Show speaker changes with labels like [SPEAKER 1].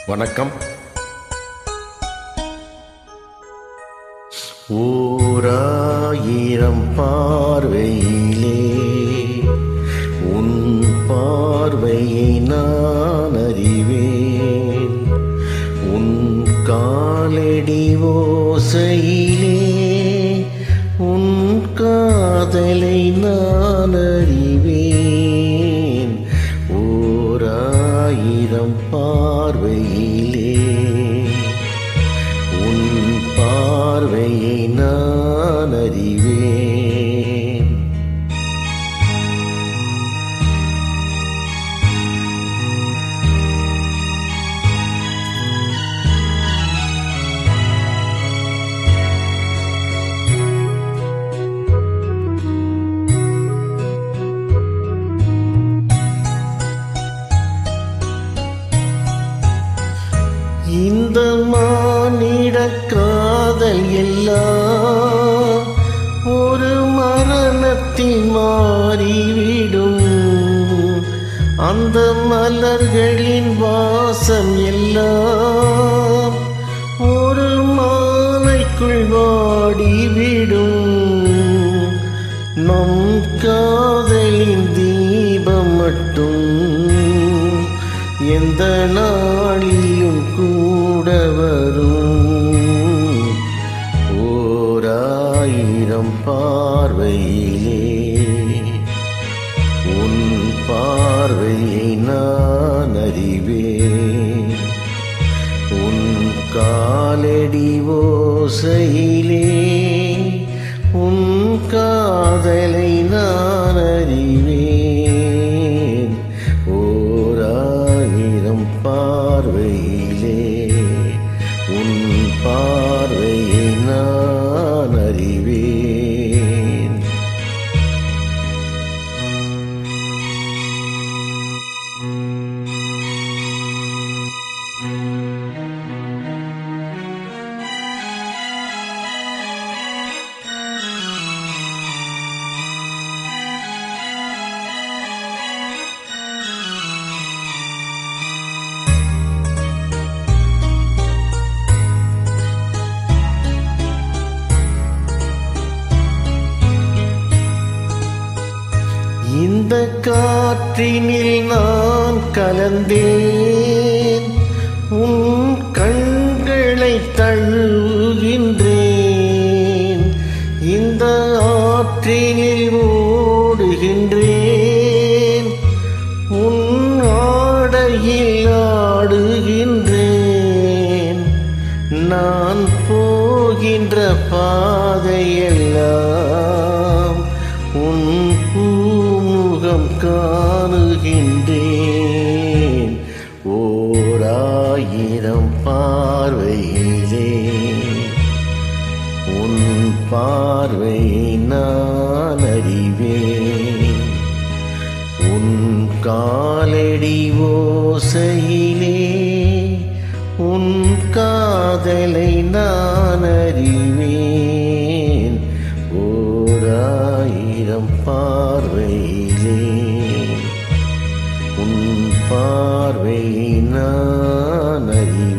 [SPEAKER 1] வணக்கம் ஓராயிரம் பார்வையிலே உன் பார்வையை நான் அறிவேன் உன் காலடி ஓசையிலே உன் காதலை நான் அறிவேன் ஓராயிரம் பார்வையிலே உன் பார்வையை நான் அறிவேன் இந்த மானிட காதல் எல்லாம் ஒரு மரணத்தில் மாறிவிடும் அந்த மலர்களின் வாசம் எல்லாம் ஒரு மாலைக்குள் வாடிவிடும் நம் காதலின் தீபம் மட்டும் எந்த நாளிலும் கூட வரும் ஓராயிரம் பார்வையிலே உன் பார்வையை நான் அறிவேன் உன் காலடி ஓசையிலே உன் காதலை நான் அறிவேன் ஓராயிரம் பார்வையிலே உன் பார்வையை நான் அறிவேன் இந்த காற்றினில் நான் கலந்தேன் உன் கண்களை தழுவுகின்றேன் இந்த ஆற்றினில் ஓடுகின்றேன் உன் ஆடையில் ஆடுகின்றேன் நான் போகின்ற பாதையெல்லாம் உன் பூமுகம் காணுகின்றேன் ஓராயிரம் பார்வையிலே உன் பார்வையை நான் அறிவேன் உன் காலடி ஓசையிலே உன் காதலை நான் அறிவேன் ஓராயிரம் பார்வையிலே உன் பார்வையை நான் அறிவேன்